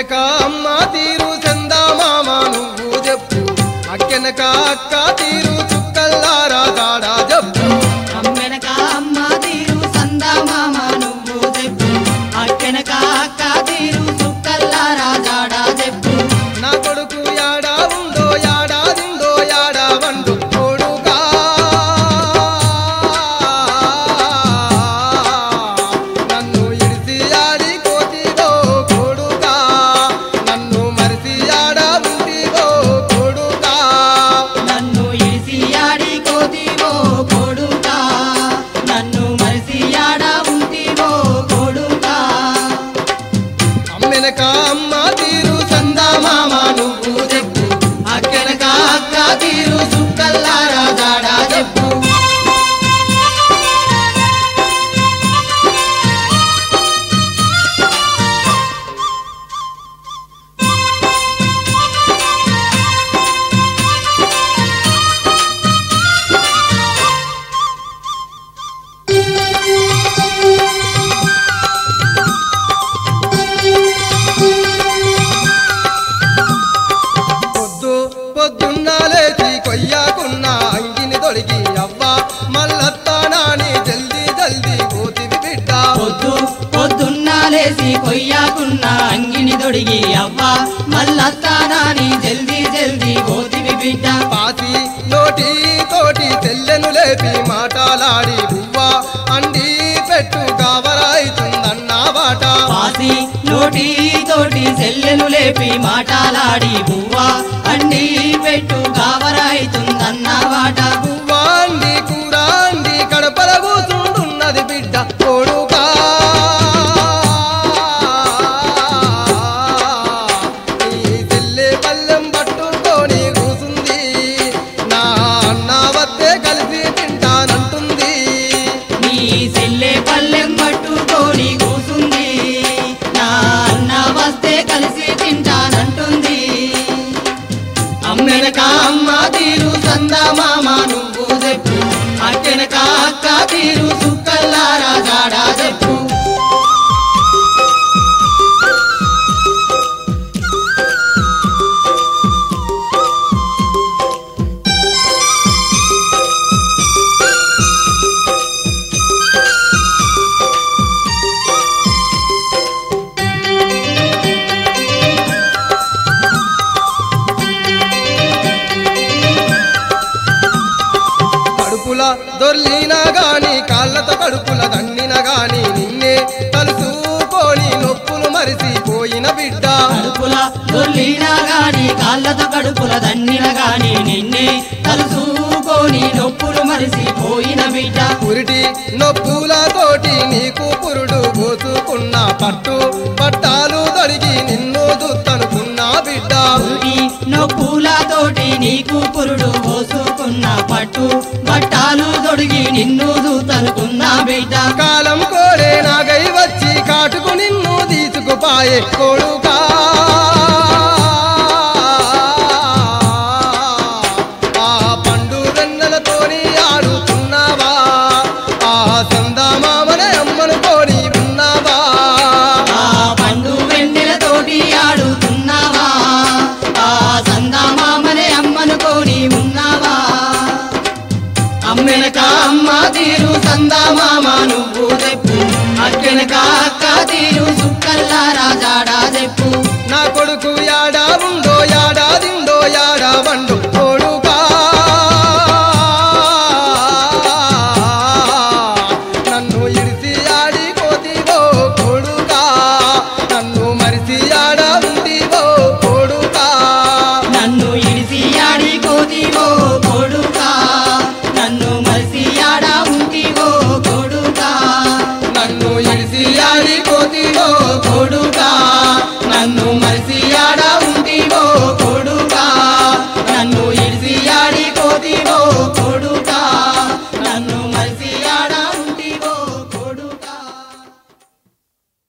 అక్కెనక అమ్మ తీరు చందామామ నువ్వు చెప్పు అక్కెనక అక్క తీరు చుక్కల్లారా దాడా చెప్పు అమ్మెనక అమ్మ తీరు సందమామ నువ్వు చెప్పు అక్కెనక అక్క తీరు సుక్కల్లా రాజాడా చెప్పు నా కొడుకు యాడా ఉందో యాడాదిందో యాడా వండు కొడుకా నన్ను ఇడిసి ఆడి కోతివో కొడుకా నన్ను మరిసి ఆడా ఉంటివో కొడుకా నన్ను ఇడిసి ఆడి కోతివో కొడుకా నన్ను మరిసి ఆడ ఉంటివో కొడుకా అమ్మెనక అమ్మ తీరు చందామామ నువ్వు చెప్పు అక్కెనక అక్క తీరు సుక్కల్లా రాజాడా చెప్పు పొద్దు పొద్దున్న లేచి కొయ్యాకున్న అంగిని తొడిగి అవ్వ మల్లత్తానాని జల్దీ జల్దీ పోతివి బిడ్డ పొద్దు పొద్దున్న లేసి కొయ్యాకున్న అంగిని దొడిగి అవ్వ మల్లస్తానాని జల్దీ జల్దీ గోతివి బిడ్డ పాతి నోటి తోటి తెల్లెను లేపి మాటలాడి బువ్వ అండి పెట్టు కావరాయితుందన్న బాట పాసి నోటి తోటి సెల్లెను లేపి మాటలాడి బువ్వ అండి పెట్టు కావరాయితుందన్న వాట బువ్వ అండి కూర అండి కడపల కూతుండున్నది బిడ్డ కొడుకా నీ తెల్లే పల్లెం పట్టుకొని కూసుంది నా అన్న వద్దే కలిసి తింటానంటుంది నీ సెల్లె పల్లెం పట్టుకొని కూసుంది నా అన్న వస్తే కలిసి తింటానంటుంది అమ్మెనక అమ్మ తీరు సందమామ నువ్వు చెప్పు అక్కెనక అక్క తీరు సుక్కల్లా రాజాడా చెప్పు కడుపుల దొర్లినా గాని కాళ్ళతో కడుపుల దండిన గాని నిన్నే కలుసుకొని నొప్పులు మరిసిపోయిన బిడ్డ కడుపుల దొర్లినా గాని కాళ్ళతో కడుపుల దండిన గాని నిన్నే కలుసుకొని నొప్పులు మరిసిపోయిన బిడ్డ పురిటి నొప్పుల తోటి నీకు పురుడు పోసుకున్న పట్టు పట్టాలు తొడిగి నిన్ను దుత్తనుకున్న బిడ్డ పురుడి నొప్పులతోటి నీకు పురుడు పోసుకున్న పట్టు బట్టాలు తొడిగి నిన్ను దూతనుకున్న బిడ్డ కాలం కోరే నాగై వచ్చి కాటుకు నిన్ను తీసుకుపాయే కొడుకా ఆ పండు వెన్నెలతోని ఆడుతున్నావా ఆ సందామామనే అమ్మను కోరి ఉన్నావా ఆ పండు వెన్నెలతోటి ఆడుతున్నావా ఆ సందమామనే అమ్మనుకోని ఉన్నావా అమ్మెనక అమ్మ తీరు